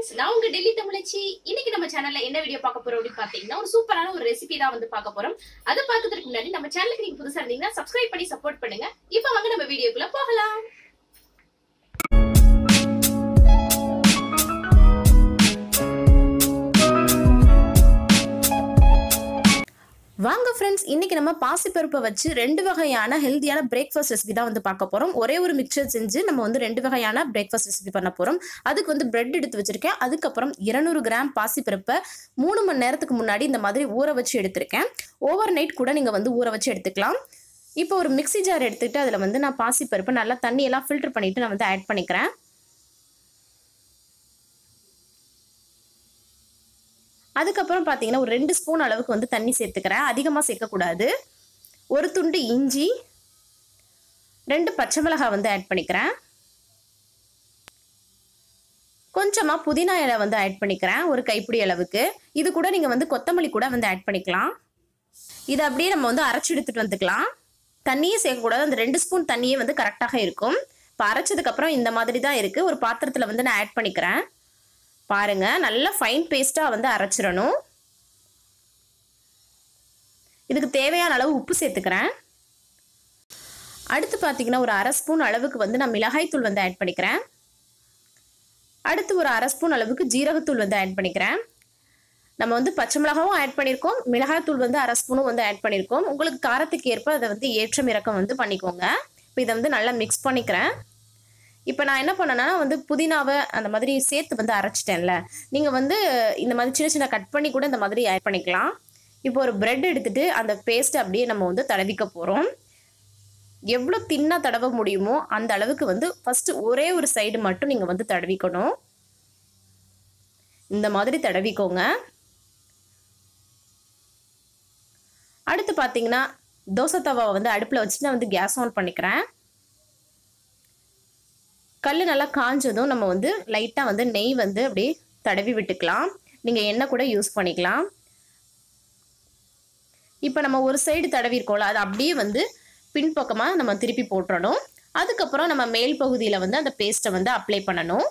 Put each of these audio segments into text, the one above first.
நான் உங்க டெல்லி தமிழச்சி இன்னைக்கு நம்ம சேனல்ல என்ன வீடியோ பார்க்க போறோம் அப்படின்னு பாத்தீங்கன்னா ஒரு சூப்பரான ஒரு ரெசிபி தான் வந்து பார்க்க போறோம் அதை பார்க்கறதுக்கு முன்னாடி நம்ம சேனலுக்கு நீங்க புதுசா இருந்தீங்கன்னா சப்ஸ்கிரைப் பண்ணி சப்போர்ட் பண்ணுங்க இப்போ வாங்க நம்ம வீடியோக்குள்ள போகலாம் வாங்க ஃப்ரெண்ட்ஸ் இன்னைக்கு நம்ம பாசிப்பருப்பை வச்சு ரெண்டு வகையான ஹெல்தியான பிரேக்ஃபாஸ்ட் ரெசிபி தான் வந்து பார்க்க போறோம் ஒரே ஒரு மிக்சர் செஞ்சு நம்ம வந்து ரெண்டு வகையான பிரேக்ஃபாஸ்ட் ரெசிபி பண்ண போறோம் அதுக்கு வந்து பிரெட் எடுத்து வச்சிருக்கேன் அதுக்கப்புறம் இருநூறு கிராம் பாசிப்பருப்பை மூணு மணி நேரத்துக்கு முன்னாடி இந்த மாதிரி ஊற வச்சு எடுத்திருக்கேன் ஓவர் நைட் கூட நீங்க வந்து ஊற வச்சு எடுத்துக்கலாம் இப்போ ஒரு மிக்ஸி ஜார் எடுத்துக்கிட்டு அதில் வந்து நான் பாசிப்பருப்பை நல்லா தண்ணியெல்லாம் ஃபில்டர் பண்ணிட்டு நான் வந்து ஆட் பண்ணிக்கிறேன் அதுக்கப்புறம் பார்த்தீங்கன்னா ஒரு ரெண்டு ஸ்பூன் அளவுக்கு வந்து தண்ணி சேர்த்துக்கிறேன் அதிகமாக சேர்க்கக்கூடாது ஒரு துண்டு இஞ்சி ரெண்டு பச்சை மிளகாய் வந்து ஆட் பண்ணிக்கிறேன் கொஞ்சமாக புதினா இலை வந்து ஆட் பண்ணிக்கிறேன் ஒரு கைப்பிடி அளவுக்கு இது கூட நீங்கள் வந்து கொத்தமல்லி கூட வந்து ஆட் பண்ணிக்கலாம் இதை அப்படியே நம்ம வந்து அரைச்சி எடுத்துகிட்டு வந்துக்கலாம் தண்ணியே சேர்க்கக்கூடாது அந்த ரெண்டு ஸ்பூன் தண்ணியே வந்து கரெக்டாக இருக்கும் இப்போ அரைச்சதுக்கப்புறம் இந்த மாதிரி தான் இருக்குது ஒரு பாத்திரத்தில் வந்து நான் ஆட் பண்ணிக்கிறேன் பாருங்க நல்லா ஃபைன் பேஸ்ட்டாக வந்து அரைச்சிடணும் இதுக்கு தேவையான அளவு உப்பு சேர்த்துக்கிறேன் அடுத்து பார்த்தீங்கன்னா ஒரு அரை ஸ்பூன் அளவுக்கு வந்து நான் மிளகாய்த்தூள் வந்து ஆட் பண்ணிக்கிறேன் அடுத்து ஒரு அரை ஸ்பூன் அளவுக்கு ஜீரகத்தூள் வந்து ஆட் பண்ணிக்கிறேன் நம்ம வந்து பச்சை மிளகாவும் ஆட் பண்ணியிருக்கோம் மிளகாய்த்தூள் வந்து அரை ஸ்பூனும் வந்து ஆட் பண்ணியிருக்கோம் உங்களுக்கு காரத்துக்கு ஏற்ப அதை வந்து ஏற்றம் இறக்கம் வந்து பண்ணிக்கோங்க இப்போ இதை வந்து நல்லா மிக்ஸ் பண்ணிக்கிறேன் இப்போ நான் என்ன பண்ணேன்னா வந்து புதினாவை அந்த மாதிரி சேர்த்து வந்து அரைச்சிட்டேன்ல நீங்கள் வந்து இந்த மாதிரி சின்ன சின்ன கட் பண்ணி கூட இந்த மாதிரி ஆட் பண்ணிக்கலாம் இப்போ ஒரு பிரெட் எடுத்துட்டு அந்த பேஸ்ட்டை அப்படியே நம்ம வந்து தடவிக்க போகிறோம் எவ்வளோ தின்னாக தடவ முடியுமோ அந்த அளவுக்கு வந்து ஃபஸ்ட்டு ஒரே ஒரு சைடு மட்டும் நீங்கள் வந்து தடவிக்கணும் இந்த மாதிரி தடவிக்கோங்க அடுத்து பார்த்தீங்கன்னா தோசை தவாவை வந்து அடுப்பில் வச்சுட்டு நான் வந்து கேஸ் ஆன் பண்ணிக்கிறேன் கல் நல்லா காஞ்சதும் நம்ம வந்து லைட்டாக வந்து நெய் வந்து அப்படியே தடவி விட்டுக்கலாம் நீங்கள் எண்ணெய் கூட யூஸ் பண்ணிக்கலாம் இப்போ நம்ம ஒரு சைடு தடவிருக்கோம்ல அது அப்படியே வந்து பின்பக்கமாக நம்ம திருப்பி போட்டுறணும் அதுக்கப்புறம் நம்ம மேல் பகுதியில் வந்து அந்த பேஸ்ட்டை வந்து அப்ளை பண்ணணும்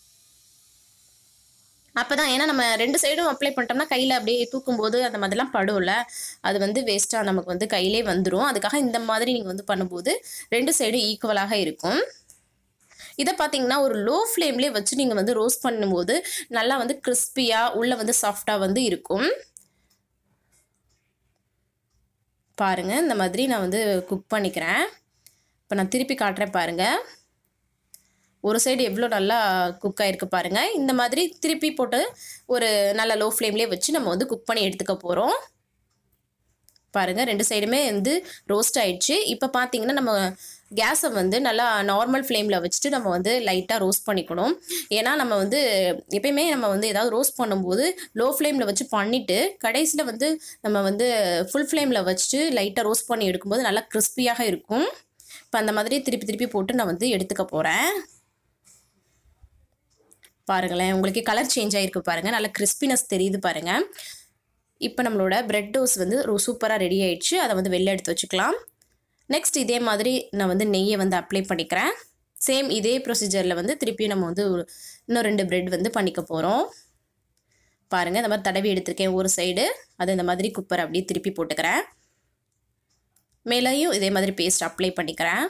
அப்போ தான் ஏன்னா நம்ம ரெண்டு சைடும் அப்ளை பண்ணிட்டோம்னா கையில் அப்படியே தூக்கும்போது அந்த மாதிரிலாம் படும்ல அது வந்து வேஸ்ட்டாக நமக்கு வந்து கையிலே வந்துடும் அதுக்காக இந்த மாதிரி நீங்கள் வந்து பண்ணும்போது ரெண்டு சைடும் ஈக்குவலாக இருக்கும் இதை பார்த்தீங்கன்னா ஒரு லோ ஃப்ளேம்லேயே வச்சு நீங்கள் வந்து ரோஸ்ட் பண்ணும்போது நல்லா வந்து கிறிஸ்பியாக உள்ளே வந்து சாஃப்டாக வந்து இருக்கும் பாருங்கள் இந்த மாதிரி நான் வந்து குக் பண்ணிக்கிறேன் இப்போ நான் திருப்பி காட்டுறேன் பாருங்கள் ஒரு சைடு எவ்வளோ நல்லா குக் ஆகிருக்கு பாருங்கள் இந்த மாதிரி திருப்பி போட்டு ஒரு நல்ல லோ ஃப்ளேம்லேயே வச்சு நம்ம வந்து குக் பண்ணி எடுத்துக்க போகிறோம் பாருங்கள் ரெண்டு சைடுமே வந்து ரோஸ்ட் ஆயிடுச்சு இப்போ பார்த்தீங்கன்னா நம்ம கேஸை வந்து நல்லா நார்மல் ஃப்ளேமில் வச்சுட்டு நம்ம வந்து லைட்டாக ரோஸ்ட் பண்ணிக்கணும் ஏன்னா நம்ம வந்து எப்பயுமே நம்ம வந்து ஏதாவது ரோஸ்ட் பண்ணும்போது லோ ஃப்ளேமில் வச்சு பண்ணிவிட்டு கடைசியில் வந்து நம்ம வந்து ஃபுல் ஃப்ளேமில் வச்சுட்டு லைட்டாக ரோஸ்ட் பண்ணி எடுக்கும்போது நல்லா கிறிஸ்பியாக இருக்கும் இப்போ அந்த மாதிரி திருப்பி திருப்பி போட்டு நான் வந்து எடுத்துக்க போகிறேன் பாருங்களேன் உங்களுக்கு கலர் சேஞ்ச் ஆகிருக்கு பாருங்கள் நல்லா கிறிஸ்பினஸ் தெரியுது பாருங்கள் இப்போ நம்மளோட பிரெட் டோஸ் வந்து சூப்பராக ரெடி ஆயிடுச்சு அதை வந்து வெளில எடுத்து வச்சுக்கலாம் நெக்ஸ்ட் இதே மாதிரி நான் வந்து நெய்யை வந்து அப்ளை பண்ணிக்கிறேன் சேம் இதே ப்ரொசீஜரில் வந்து திருப்பியும் நம்ம வந்து இன்னும் ரெண்டு பிரெட் வந்து பண்ணிக்க போகிறோம் பாருங்கள் இந்த மாதிரி தடவி எடுத்திருக்கேன் ஒரு சைடு அது இந்த மாதிரி குப்பர் அப்படியே திருப்பி போட்டுக்கிறேன் மேலேயும் இதே மாதிரி பேஸ்ட் அப்ளை பண்ணிக்கிறேன்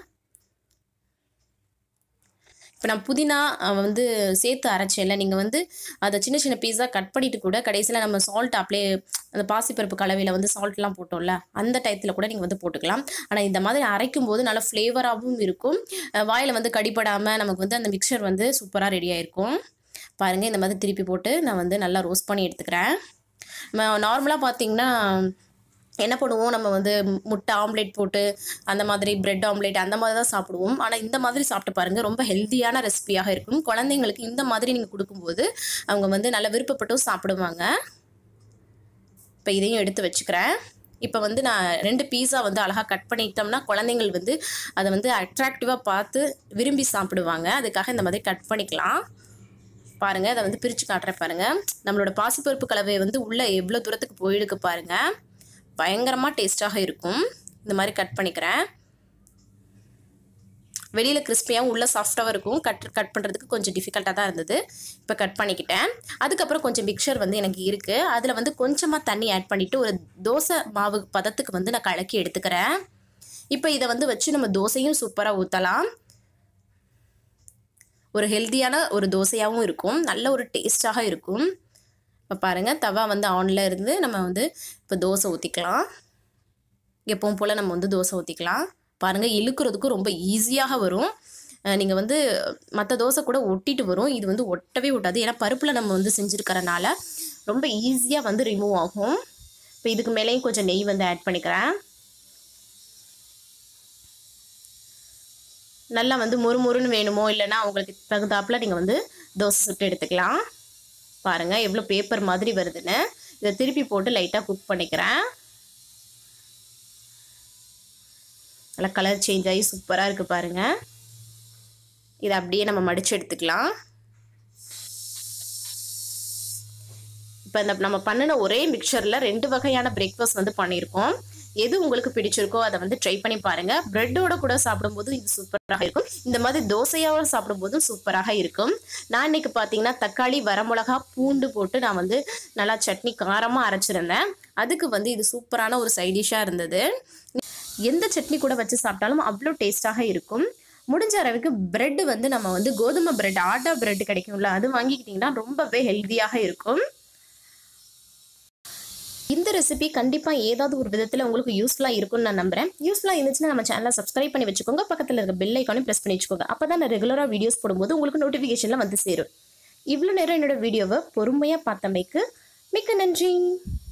இப்போ நான் புதினா வந்து சேர்த்து அரைச்சேன்ல நீங்கள் வந்து அதை சின்ன சின்ன பீஸாக கட் பண்ணிவிட்டு கூட கடைசியில் நம்ம சால்ட் அப்ளை அந்த பாசிப்பருப்பு கலவையில் வந்து சால்ட்லாம் போட்டோம்ல அந்த டயத்தில் கூட நீங்கள் வந்து போட்டுக்கலாம் ஆனால் இந்த மாதிரி அரைக்கும் போது நல்லா ஃப்ளேவராகவும் இருக்கும் வாயில் வந்து கடிப்படாமல் நமக்கு வந்து அந்த மிக்சர் வந்து சூப்பராக ரெடி ஆகிருக்கும் பாருங்கள் இந்த மாதிரி திருப்பி போட்டு நான் வந்து நல்லா ரோஸ்ட் பண்ணி எடுத்துக்கிறேன் நார்மலாக பார்த்தீங்கன்னா என்ன பண்ணுவோம் நம்ம வந்து முட்டை ஆம்லேட் போட்டு அந்த மாதிரி பிரெட் ஆம்லேட் அந்த மாதிரி தான் சாப்பிடுவோம் ஆனால் இந்த மாதிரி சாப்பிட்டு பாருங்கள் ரொம்ப ஹெல்த்தியான ரெசிபியாக இருக்கும் குழந்தைங்களுக்கு இந்த மாதிரி நீங்கள் கொடுக்கும்போது அவங்க வந்து நல்லா விருப்பப்பட்டும் சாப்பிடுவாங்க இப்போ இதையும் எடுத்து வச்சுக்கிறேன் இப்போ வந்து நான் ரெண்டு பீஸா வந்து அழகாக கட் பண்ணிட்டோம்னா குழந்தைங்கள் வந்து அதை வந்து அட்ராக்டிவாக பார்த்து விரும்பி சாப்பிடுவாங்க அதுக்காக இந்த மாதிரி கட் பண்ணிக்கலாம் பாருங்கள் அதை வந்து பிரித்து காட்டுறேன் பாருங்கள் நம்மளோட பாசிப்பருப்பு கலவை வந்து உள்ளே எவ்வளோ தூரத்துக்கு போயிடுக்கு பாருங்கள் பயங்கரமாக டேஸ்ட்டாக இருக்கும் இந்த மாதிரி கட் பண்ணிக்கிறேன் வெளியில் கிறிஸ்பியாகவும் உள்ள சாஃப்டாகவும் இருக்கும் கட் கட் பண்ணுறதுக்கு கொஞ்சம் டிஃபிகல்ட்டாக தான் இருந்தது இப்போ கட் பண்ணிக்கிட்டேன் அதுக்கப்புறம் கொஞ்சம் மிக்சர் வந்து எனக்கு இருக்குது அதில் வந்து கொஞ்சமாக தண்ணி ஆட் பண்ணிவிட்டு ஒரு தோசை மாவு பதத்துக்கு வந்து நான் கலக்கி எடுத்துக்கிறேன் இப்போ இதை வந்து வச்சு நம்ம தோசையும் சூப்பராக ஊற்றலாம் ஒரு ஹெல்த்தியான ஒரு தோசையாகவும் இருக்கும் நல்ல ஒரு டேஸ்ட்டாக இருக்கும் இப்போ பாருங்கள் தவா வந்து ஆனில் இருந்து நம்ம வந்து இப்போ தோசை ஊற்றிக்கலாம் எப்பவும் போல் நம்ம வந்து தோசை ஊற்றிக்கலாம் பாருங்கள் இழுக்கிறதுக்கும் ரொம்ப ஈஸியாக வரும் நீங்கள் வந்து மற்ற தோசை கூட ஒட்டிட்டு வரும் இது வந்து ஒட்டவே ஒட்டாது ஏன்னா பருப்பில் நம்ம வந்து செஞ்சுருக்கறனால ரொம்ப ஈஸியாக வந்து ரிமூவ் ஆகும் இப்போ இதுக்கு மேலேயும் கொஞ்சம் நெய் வந்து ஆட் பண்ணிக்கிறேன் நல்லா வந்து முறுமுறுன்னு வேணுமோ இல்லைன்னா உங்களுக்கு தகுந்தாப்பில் நீங்கள் வந்து தோசை சுட்டு எடுத்துக்கலாம் பாருங்கள் எவ்வளோ பேப்பர் மாதிரி வருதுன்னு இதை திருப்பி போட்டு லைட்டாக குக் பண்ணிக்கிறேன் நல்லா கலர் சேஞ்ச் ஆகி சூப்பராக இருக்குது பாருங்கள் இதை அப்படியே நம்ம மடித்து எடுத்துக்கலாம் இப்போ இந்த நம்ம பண்ணின ஒரே மிக்சரில் ரெண்டு வகையான பிரேக்ஃபாஸ்ட் வந்து பண்ணியிருக்கோம் எது உங்களுக்கு பிடிச்சிருக்கோ அதை வந்து ட்ரை பண்ணி பாருங்கள் ப்ரெட்டோட கூட சாப்பிடும்போது இது சூப்பராக இருக்கும் இந்த மாதிரி தோசையோட சாப்பிடும்போதும் சூப்பராக இருக்கும் நான் இன்னைக்கு பார்த்தீங்கன்னா தக்காளி வரமிளகா பூண்டு போட்டு நான் வந்து நல்லா சட்னி காரமாக அரைச்சிருந்தேன் அதுக்கு வந்து இது சூப்பரான ஒரு சைடிஷாக இருந்தது எந்த சட்னி கூட வச்சு சாப்பிட்டாலும் அவ்வளோ டேஸ்ட்டாக இருக்கும் முடிஞ்ச அளவுக்கு பிரெட் வந்து நம்ம வந்து கோதுமை பிரெட் ஆட்டா பிரெட் கிடைக்கும்ல அது வாங்கிக்கிட்டிங்கன்னா ரொம்பவே ஹெல்த்தியாக இருக்கும் இந்த ரெசிபி கண்டிப்பாக ஏதாவது ஒரு விதத்தில் உங்களுக்கு யூஸ்ஃபுல்லாக இருக்கும்னு நான் நம்புறேன் யூஸ்ஃபுல்லாக இருந்துச்சுன்னா நம்ம சேனலை சப்ஸ்கிரைப் பண்ணி வச்சுக்கோங்க பக்கத்தில் இருக்க பெல் ஐக்கானையும் ப்ரெஸ் பண்ணி வச்சுக்கோங்க அப்போ தான் நான் ரெகுலராக வீடியோஸ் போடும்போது உங்களுக்கு நோட்டிஃபிகேஷனில் வந்து சேரும் இவ்வளோ நேரம் என்னோட வீடியோவை பொறுமையாக பார்த்தமைக்கு மிக்க நன்றி